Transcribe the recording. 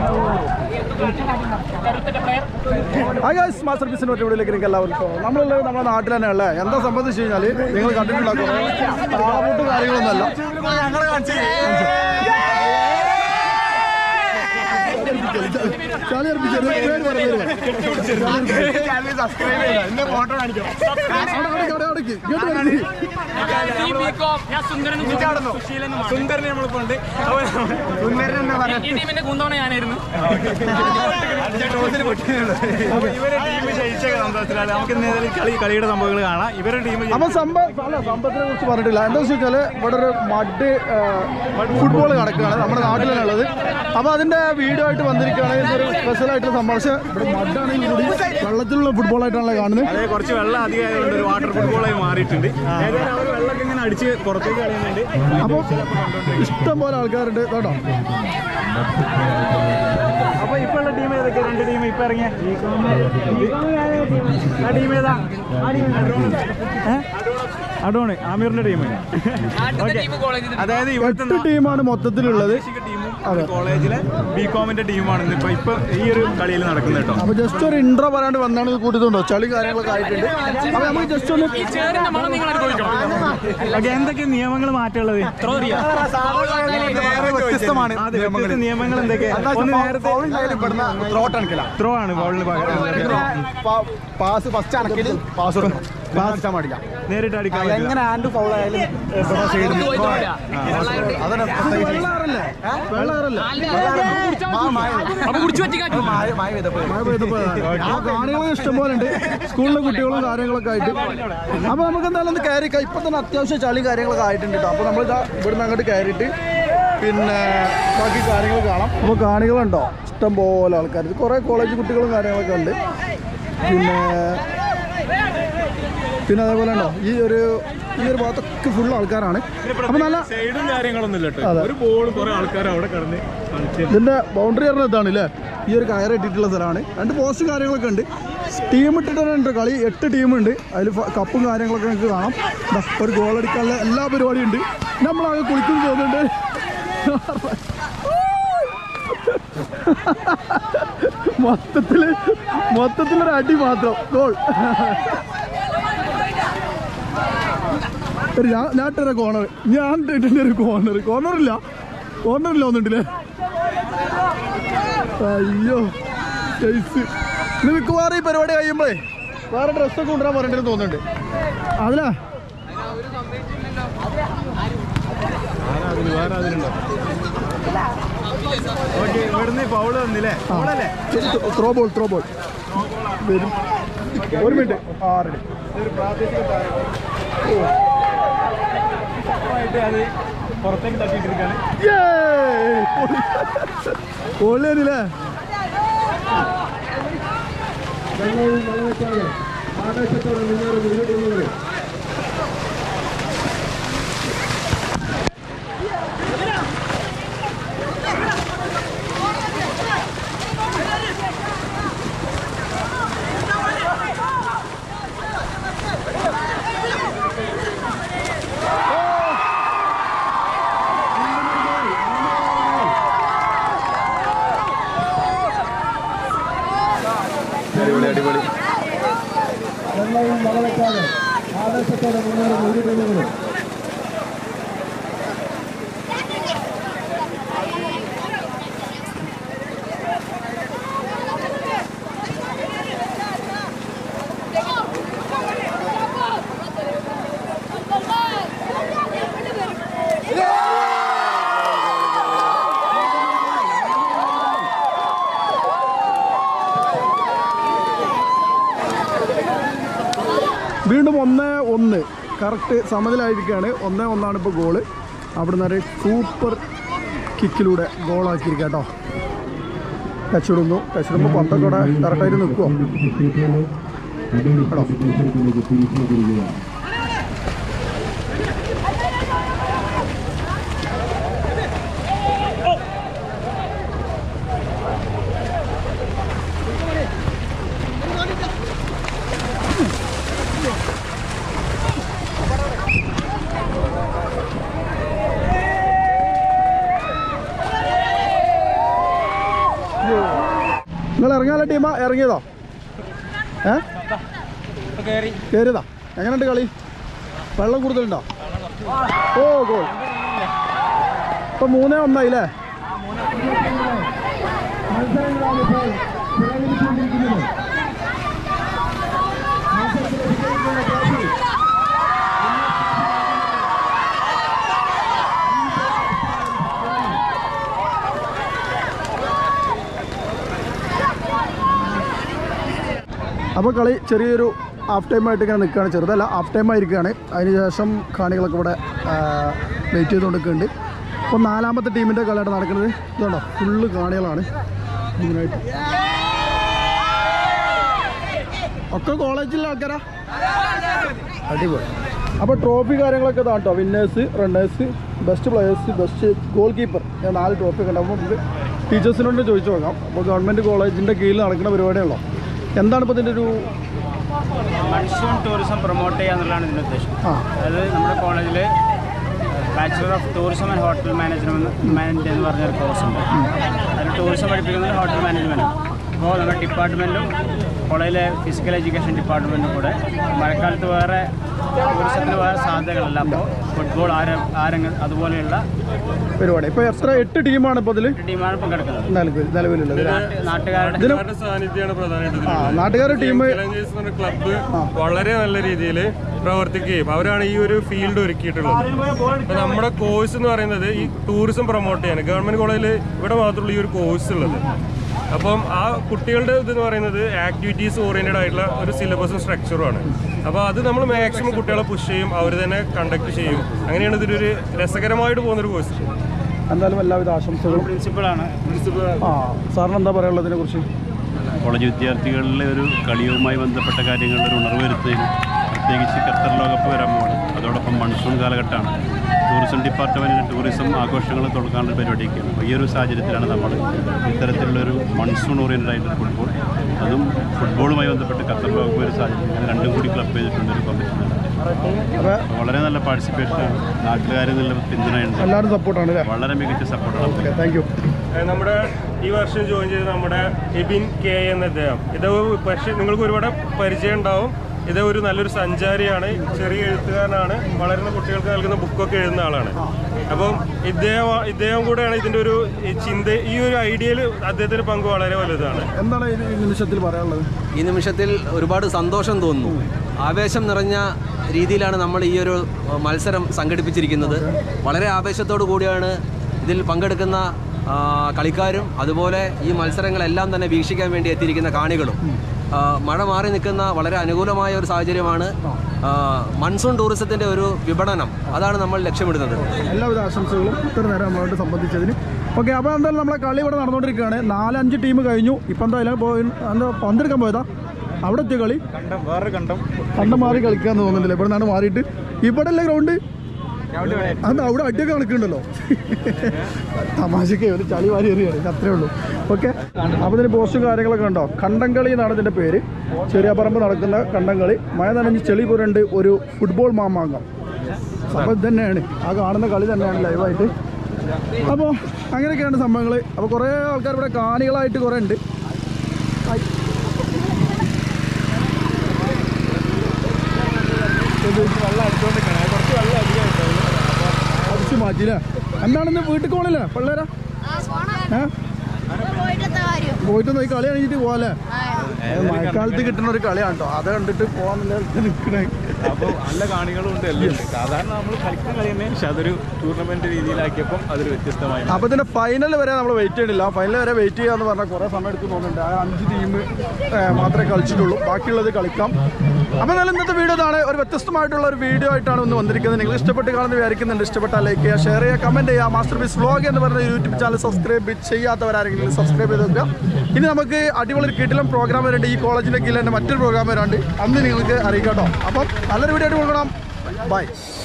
Hi guys master പീസിന്റെ ഒറ്റ വീഡിയോയിലേക്ക് നിങ്ങൾക്ക് എല്ലാവർക്കും നമ്മളുള്ളത് നമ്മുടെ നാട്ടിൽ തന്നെ ഉള്ളത് എന്താ സംബന്ധിച്ച് കഴിഞ്ഞാൽ നിങ്ങൾ കണ്ടിട്ടുണ്ടാക്കും താളമുട്ട് കാര്യങ്ങളൊന്നുമല്ല ചളി അർപ്പിച്ചത് പേര് പറ, പേര് പറ. അവിടെ, അവിടെ, അവിടെ, അവിടേക്ക്. ഇങ്ങോട്ട് വരരുത്. ഞാൻ സുന്ദരനും സുശീലനും സുന്ദരനെ നമ്മളിപ്പോ ഉണ്ട് ഈ ടീമിന്റെ കുന്തോണ ഞാനായിരുന്നു ഇവരെ ടീം ജയിച്ച സന്തോഷത്തിലാണ് നമുക്ക് ഇന്ന് ഏതായാലും കളി കളിയുടെ സംഭവങ്ങൾ കാണാം ഇവരുടെ ടീം അപ്പൊ സംഭവം അല്ല സംഭവത്തിനെ കുറിച്ച് പറഞ്ഞിട്ടില്ല എന്താ വെച്ച് വെച്ചാല് ഇവിടെ ഒരു മഡ് ഫുട്ബോൾ നടക്കുകയാണ് നമ്മുടെ നാട്ടിൽ തന്നെ ഉള്ളത് അപ്പൊ അതിന്റെ വീഡിയോ ആയിട്ട് വന്നിരിക്കുകയാണ് ഇതൊരു സ്പെഷ്യൽ ആയിട്ടുള്ള സംഭവം പക്ഷെ ഇവിടെ മഡാണെങ്കിൽ കൂടി വെള്ളത്തിലുള്ള ഫുട്ബോൾ ആയിട്ടാണല്ലോ കാണുന്നത് അതെ കുറച്ച് വെള്ളം അധികമായതുകൊണ്ട് ഒരു വാട്ടർ ഫുട്ബോളായി മാറിയിട്ടുണ്ട് ഏതായാലും അവർ വെള്ളമൊക്കെ ഇങ്ങനെ അടിച്ച് പുറത്തേക്ക് കളയുന്നുണ്ട് അപ്പൊ ഇഷ്ടം പോലെ ആൾക്കാരുണ്ട് കേട്ടോ അപ്പൊ ഇപ്പൊ ഉള്ള ടീം ഏതൊക്കെ രണ്ട് ടീം ഇപ്പൊ ഇറങ്ങിയ ആ ടീം ഏതാ അഡോണ് ആമീറിന്റെ ടീം ടീം കോളേജിൽ അതായത് ഇവിടുത്തെ എട്ട് ടീമാണ് മൊത്തത്തിലുള്ളത് ടീമും കോളേജിലെ ബി കോമിന്റെ ടീമാണ് ഇന്ന് ഇപ്പൊ ഇപ്പൊ ഈ ഒരു കളിയിൽ നടക്കുന്നത് കേട്ടോ അപ്പൊ ജസ്റ്റ് ഒരു ഇൻട്രോ പറയാണ്ട് വന്നാണ് ഇത് കൂട്ടിയതുണ്ടോ ചളി കാര്യങ്ങളൊക്കെ ആയിട്ടുണ്ട് അപ്പൊ നമുക്ക് ജസ്റ്റ് ഒന്ന് ചേറിന്റെ മണം നിങ്ങൾ അനുഭവിക്കണം ഓക്കെ എന്തൊക്കെ നിയമങ്ങൾ മാറ്റുള്ളത് വ്യത്യസ്തമാണ് അതെ, വ്യത്യസ്ത നിയമങ്ങൾ എന്തൊക്കെ ഒന്ന് നേരത്തെ ത്രോ ആണ് ബോളിന് പകരം പാസ് ഫസ്റ്റ് അണക്കില് പാസ് കൊടുക്കണം പാസ് അടിച്ചാൽ പാടില്ല നേരിട്ട് അടിക്കാൻ പറ്റില്ല. എങ്ങനെ ഹാൻഡ് ഫൗൾ ആയാലും അതന്നെ വെള്ളാറല്ലേ വെള്ളാറല്ലേ അപ്പൊ കുടിച്ചു പറ്റിക്കാറ്റും മഴ പെയ്തപ്പോ കാണികളും ഇഷ്ടംപോലെ ഉണ്ട് സ്കൂളിലെ കുട്ടികളും കാര്യങ്ങളൊക്കെ ആയിട്ട് അപ്പൊ നമുക്ക് എന്തായാലും ഒന്ന് കയറി ഇപ്പൊ തന്നെ അത്യാവശ്യം ചളി കാര്യങ്ങളൊക്കെ ആയിട്ടുണ്ട് കേട്ടോ അപ്പൊ നമ്മളിതാ ഇവിടുന്ന് അങ്ങോട്ട് കയറിയിട്ട് പിന്നെ ബാക്കി കാര്യങ്ങൾ കാണാം അപ്പോൾ കാണികളുണ്ടോ ഇഷ്ടം പോലെ ആൾക്കാർ ഇത് കുറേ കോളേജ് കുട്ടികളും കാര്യങ്ങളൊക്കെ ഉണ്ട് പിന്നെ പിന്നെ അതേപോലെ ഉണ്ടോ ഈ ഒരു ഈ ഒരു ഭാഗത്തൊക്കെ ഫുൾ ആൾക്കാരാണ് അപ്പൊ നല്ല സൈഡും കാര്യങ്ങളൊന്നും ഇല്ല കേട്ടോ അതെ. ഒരു ബോൾ കുറെ ആൾക്കാർ അവിടെ കിടന്ന് കളിച്ച് ഇതിന്റെ ബൗണ്ടറി പറഞ്ഞ ഇതാണ് അല്ലേ ഈ ഒരു കയറ് ഇട്ടിട്ടുള്ള സ്ഥലമാണ് രണ്ട് പോസ്റ്റ് കാര്യങ്ങളൊക്കെ ഉണ്ട് ടീം ഇട്ടിട്ടുണ്ട് കളി എട്ട് ടീമുണ്ട് അതിൽ കപ്പും കാര്യങ്ങളൊക്കെ നിങ്ങൾക്ക് കാണാം ദാ ഒരു ഗോൾ അടിക്കാനുള്ള എല്ലാ പരിപാടിയും ഉണ്ട് നമ്മളാകെ കുളിക്കും തോന്നുന്നുണ്ട് മൊത്തത്തില് മൊത്തത്തിലൊരു അടി മാത്രം ഗോൾ ഒരു ഞാൻ ഞാൻ ഇട്ടൊരു കോർണർ ഞാൻ ഇട്ടിട്ടുണ്ട് ഒരു കോർണർ കോർണറില്ല കോർണറില്ല ഒന്നുണ്ടല്ലേ അയ്യോ കേസ് ഇത് മിക്കവാറും ഈ പരിപാടി കഴിയുമ്പോഴേ വേറെ ഡ്രസ്സൊക്കെ കൊണ്ടുവരാൻ പറഞ്ഞിട്ട് തോന്നുന്നുണ്ട് അതിലാ അതില് വേറെ അതിലുണ്ടോ ഓക്കെ ഇവിടുന്ന് ഫൗള് വന്നില്ലേ ഫൗളല്ലേ ത്രോ ബോൾ ത്രോ ബോൾ വരും ഒരു മിനിറ്റ് ആറടി ഇതൊരു പ്രാദേശിക താരം ആയിട്ട് അത് പുറത്തേക്ക് തട്ടിയിട്ടിരിക്കാണ് പൊള്ളിയല്ലേ അടിപൊളി അടിപൊളി വീണ്ടും ഒന്ന് ഒന്ന് കറക്റ്റ് സമനിലായിരിക്കുകയാണ് ഒന്നേ ഒന്നാണ് ഇപ്പോൾ ഗോള് അവിടുന്ന് ഒരു സൂപ്പർ കിക്കിലൂടെ ഗോളാക്കിയിരിക്കുക കേട്ടോ ടച്ചിടുന്നു ടച്ചിടുമ്പോൾ പന്തൊക്കെ അവിടെ കറക്റ്റായിട്ട് നിൽക്കുമോ നിങ്ങൾ ഇറങ്ങാനുള്ള ടീമാ ഇറങ്ങിയതോ ഏ കയറിയതാ എങ്ങനെയുണ്ട് കളി വെള്ളം കൂടുതലുണ്ടോ ഓ ഗോൾ ഇപ്പൊ മൂന്നേ ഒന്നായില്ലേ അപ്പോൾ കളി ചെറിയൊരു ഹാഫ് ടൈം ആയിട്ട് ഇങ്ങനെ നിൽക്കുകയാണ് ചെറുതല്ല ഹാഫ് ടൈം ആയിരിക്കുകയാണ് അതിനുശേഷം കാണികളൊക്കെ ഇവിടെ വെയിറ്റ് ചെയ്തുകൊണ്ട് നിൽക്കുന്നുണ്ട് അപ്പോൾ നാലാമത്തെ ടീമിൻ്റെ കളിയാണ് നടക്കുന്നത് ഇതുണ്ടോ ഫുള്ള് കാണികളാണ് ഇതിനായിട്ട് ഒക്കെ കോളേജിലെ ആൾക്കാരാ അടിപൊളി അപ്പോൾ ട്രോഫി കാര്യങ്ങളൊക്കെ ഇതാ കേട്ടോ winners runners best players best goalkeeper ഞാൻ നാല് ട്രോഫി ഒക്കെ ഉണ്ടാകുമ്പോൾ നമുക്ക് ടീച്ചേഴ്സിനോട് ചോദിച്ചു നോക്കാം അപ്പോൾ ഗവൺമെൻറ് കോളേജിൻ്റെ കീഴിൽ നടക്കുന്ന പരിപാടിയാണല്ലോ എന്താണ് ഇപ്പോൾ ഇതിൻ്റെ ഒരു മൺസൂൺ ടൂറിസം പ്രൊമോട്ട് ചെയ്യുക എന്നുള്ളതാണ് ഇതിൻ്റെ ഉദ്ദേശം ആ അതായത് നമ്മുടെ കോളേജിൽ bachelor of tourism and hotel management management എന്ന് പറഞ്ഞൊരു കോഴ്സ് ഉണ്ട് അതിൽ ടൂറിസം പഠിപ്പിക്കുന്നത് ഹോട്ടൽ മാനേജ്മെൻറ്റ് അപ്പോൾ നമ്മുടെ ഡിപ്പാർട്ട്മെൻറ്റും കോളേജിലെ ഫിസിക്കൽ എഡ്യൂക്കേഷൻ ഡിപ്പാർട്ട്മെൻറ്റും കൂടെ മഴക്കാലത്ത് വേറെ ടൂറിസത്തിന് വേറെ സാധ്യതകളല്ല അപ്പോൾ ഫുട്ബോൾ ആര ആരങ്ങൾ അതുപോലെയുള്ള പരിപാടി ഇപ്പോൾ എത്ര എട്ട് ടീമാണ് ഇപ്പോൾ ഇതിൽ ടീമാണ് പങ്കെടുക്കുന്നത് നിലവിൽ നിലവിലുള്ളത് നാട്ട്- നാട്ടുകാരുടെ നാട്ടുകാരുടെ സാന്നിധ്യമാണ് പ്രധാനമായിട്ട് ആ നാട്ടുകാരുടെ ടീം ചലഞ്ചേഴ്സ് എന്ന ക്ലബ്ബ് വളരെ നല്ല രീതിയിൽ പ്രവർത്തിക്കുകയും അവരാണ് ഈ ഒരു ഫീൽഡ് ഒരുക്കിയിട്ടുള്ളത് അപ്പൊ നമ്മുടെ കോഴ്സ് എന്ന് പറയുന്നത് ഈ ടൂറിസം പ്രൊമോട്ട് ചെയ്യാൻ ഗവൺമെന്റ് കോളേജിൽ ഇവിടെ മാത്രമുള്ള ഈ ഒരു കോഴ്സ് ഉള്ളത് അപ്പം ആ കുട്ടികളുടെ ഇതെന്ന് പറയുന്നത് ആക്ടിവിറ്റീസ് ഓറിയന്റഡ് ആയിട്ടുള്ള ഒരു സിലബസും സ്ട്രക്ചറുമാണ് അപ്പോൾ അത് നമ്മൾ മാക്സിമം കുട്ടികളെ പുഷ് ചെയ്യും അവർ തന്നെ കണ്ടക്ട് ചെയ്യും അങ്ങനെയാണ് ഇതൊരു രസകരമായിട്ട് പോകുന്നൊരു കോഴ്സ് എന്തായാലും എല്ലാവിധ ആശംസകളും പ്രിൻസിപ്പളാണ് ആ സാറിന് എന്താ പറയാനുള്ളത് ഇതിനെക്കുറിച്ച് കോളേജ് വിദ്യാർത്ഥികളിലെ ഒരു കളിയുമായി ബന്ധപ്പെട്ട കാര്യങ്ങളിൽ ഒരു ഉണർവ് വരുത്തുകയും പ്രത്യേകിച്ച് ഖത്തർ ലോകകപ്പ് വരാൻ പോവാണ് അതോടൊപ്പം മൺസൂൺ കാലഘട്ടമാണ് ടൂറിസം ഡിപ്പാർട്ട്മെൻറ്റിന് ടൂറിസം ആഘോഷങ്ങൾ തുടങ്ങാനുള്ള പരിപാടിയൊക്കെയാണ് അപ്പോൾ ഈ ഒരു സാഹചര്യത്തിലാണ് നമ്മൾ ഇത്തരത്തിലുള്ളൊരു മൺസൂൺ ഓറിയൻറ്റഡ് ആയിട്ടുള്ള ഫുട്ബോൾ അതും ഫുട്ബോളുമായി ബന്ധപ്പെട്ട് ഖത്തർ ലോകകപ്പ് ഒരു സാഹചര്യം ഇങ്ങനെ രണ്ടും കൂടി ക്ലബ് ചെയ്തിട്ടുണ്ട് ഒരു കോമ്പറ്റീഷൻ അപ്പോൾ വളരെ നല്ല പാർട്ടിസിപ്പേഷനാണ് നാട്ടുകാരിൽ നിന്നുള്ള പിന്തുണയുണ്ട് എല്ലാവരും സപ്പോർട്ടാണ് അല്ലേ വളരെ മികച്ച സപ്പോർട്ടാണ് ഓക്കെ താങ്ക് യു ഏഹ് നമ്മുടെ ഈ വർഷം ജോയിൻ ചെയ്ത നമ്മുടെ എബിൻ കെ എന്ന അദ്ദേഹം ഇത് പക്ഷേ നിങ്ങൾക്ക് ഒരുപാട് പരിചയം ഉണ്ടാവും ഇത് ഒരു നല്ലൊരു സഞ്ചാരിയാണ് ചെറിയ എഴുത്തുകാരനാണ് വളരുന്ന കുട്ടികൾക്ക് നൽകുന്ന ബുക്കൊക്കെ എഴുതുന്ന ആളാണ് അപ്പം ഇദ്ദേഹം ഇദ്ദേഹം കൂടെയാണ് ഇതിന്റെ ഒരു ഈ ചിന്ത ഈ ഒരു ഐഡിയയിൽ അദ്ദേഹത്തിന്റെ പങ്ക് വളരെ വലുതാണ് എന്താണ് ഈ നിമിഷത്തിൽ പറയാനുള്ളത് ഈ നിമിഷത്തിൽ ഒരുപാട് സന്തോഷം തോന്നുന്നു ആവേശം നിറഞ്ഞ രീതിയിലാണ് നമ്മൾ ഈ ഒരു മത്സരം സംഘടിപ്പിച്ചിരിക്കുന്നത് വളരെ ആവേശത്തോടു കൂടിയാണ് ഇതിൽ പങ്കെടുക്കുന്ന ആ, കളിക്കാരും അതുപോലെ ഈ മത്സരങ്ങളെല്ലാം തന്നെ വീക്ഷിക്കാൻ വേണ്ടി എത്തിയിരിക്കുന്ന കാണികളും ആ, മഴ മാറി നിൽക്കുന്ന വളരെ അനുകൂലമായ ഒരു സാഹചര്യമാണ് ആ, മൺസൂൺ ടൂറിസത്തിൻ്റെ ഒരു വിപണനം അതാണ് നമ്മൾ ലക്ഷ്യമിടുന്നത് എല്ലാവിധ ആശംസകളും ഇത്ര നേരം നമ്മളോട് സംബന്ധിച്ചതിന് ഓക്കെ അപ്പോൾ എന്തായാലും നമ്മളെ കളി ഇവിടെ നടന്നുകൊണ്ടിരിക്കുകയാണ് നാലഞ്ച് ടീം കഴിഞ്ഞു ഇപ്പം എന്താ അതിലെ പോയി എന്താ പന്തെടുക്കാൻ പോയതാ അവിടെ എത്തിയ കളി കണ്ടം വേറെ കണ്ടം കണ്ടം മാറി കളിക്കാന്ന് തോന്നുന്നില്ല ഇവിടെ നിന്നാണ് മാറിയിട്ട് ഇവിടെ അല്ലേ ഗ്രൗണ്ട് അത് അവിടെ അടിയൊക്കെ കളിക്കുന്നുണ്ടല്ലോ തമാശക്ക് ഒരു ചളി വാരി എറിയാണ് അത്രേ ഉള്ളൂ ഓക്കെ അപ്പോൾ ഇതിന് പോസ്റ്റും കാര്യങ്ങളൊക്കെ ഉണ്ടോ കണ്ടംകളി എന്നാണ് ഇതിൻ്റെ പേര് ചെറിയ പറമ്പ് നടക്കുന്ന കണ്ടംകളി മഴ നനഞ്ഞ് ചെളി പുരണ്ട് ഒരു ഫുട്ബോൾ മാമാങ്കം അപ്പോൾ ഇത് തന്നെയാണ് ആ കാണുന്ന കളി തന്നെയാണ് ലൈവായിട്ട് അപ്പോൾ അങ്ങനെയൊക്കെയാണ് സംഭവങ്ങൾ അപ്പോൾ കുറേ ആൾക്കാർ ഇവിടെ കാണികളായിട്ട് കുറേ ഉണ്ട് ഹായ്. അടിച്ചു മാറ്റിയില്ലേ എന്താണെന്ന് വീട്ടിൽ പോകണില്ലേ പിള്ളേരാ ഏ പോയിട്ട് നോക്കി കളി കഴിഞ്ഞിട്ട് പോവാല്ലേ അത് മഴക്കാലത്ത് കിട്ടുന്ന ഒരു കളിയാണ് കേട്ടോ അത് കണ്ടിട്ട് പോവാന്നില്ല നിൽക്കണേ അപ്പോൾ നല്ല കാണികളും ഉണ്ട് എല്ലാം ഉണ്ട് സാധാരണ നമ്മൾ കളിക്കുന്ന കളി തന്നെ പക്ഷെ അതൊരു ടൂർണമെന്റ് രീതിയിലാക്കിയപ്പം അതൊരു വ്യത്യസ്തമായി അപ്പൊ ഇതിന്റെ ഫൈനൽ വരെ നമ്മൾ വെയിറ്റ് ചെയ്യണില്ല ഫൈനൽ വരെ വെയിറ്റ് ചെയ്യാന്ന് പറഞ്ഞാൽ കുറെ സമയം എടുത്ത് തോന്നുന്നുണ്ട് ആ അഞ്ച് ടീം മാത്രമേ കളിച്ചിട്ടുള്ളൂ ബാക്കിയുള്ളത് കളിക്കാം അപ്പൊ എന്നാലും ഇന്നത്തെ വീഡിയോ ഇതാണ് ഒരു വ്യത്യസ്തമായിട്ടുള്ള ഒരു വീഡിയോ ആയിട്ടാണ് ഇന്ന് വന്നിരിക്കുന്നത് നിങ്ങൾ ഇഷ്ടപ്പെട്ട് കാണുന്ന വിചാരിക്കുന്നുണ്ട് ഇഷ്ടപ്പെട്ടാൽ ലൈക്ക് ചെയ്യുക ഷെയർ ചെയ്യുക കമന്റ് ചെയ്യുക മാസ്റ്റർ ബീസ് വ്ലോഗ് എന്ന് പറയുന്ന യൂട്യൂബ് ചാനൽ സബ്സ്ക്രൈബ് ചെയ്യാത്തവരാരെങ്കിലും സബ്സ്ക്രൈബ് ചെയ്ത് വെക്കുക ഇനി നമുക്ക് അടിപൊളി കിട്ടിലും പ്രോഗ്രാം വരണ്ട് ഈ കോളേജിന്റെ കീഴിൽ തന്നെ മറ്റൊരു പ്രോഗ്രാം വരാണ്ട് അന്ന് നിങ്ങൾക്ക് അറിയിക്കാം കേട്ടോ അപ്പം നല്ലൊരു വീഡിയോ ആയിട്ട് കൊടുക്കണം ബൈ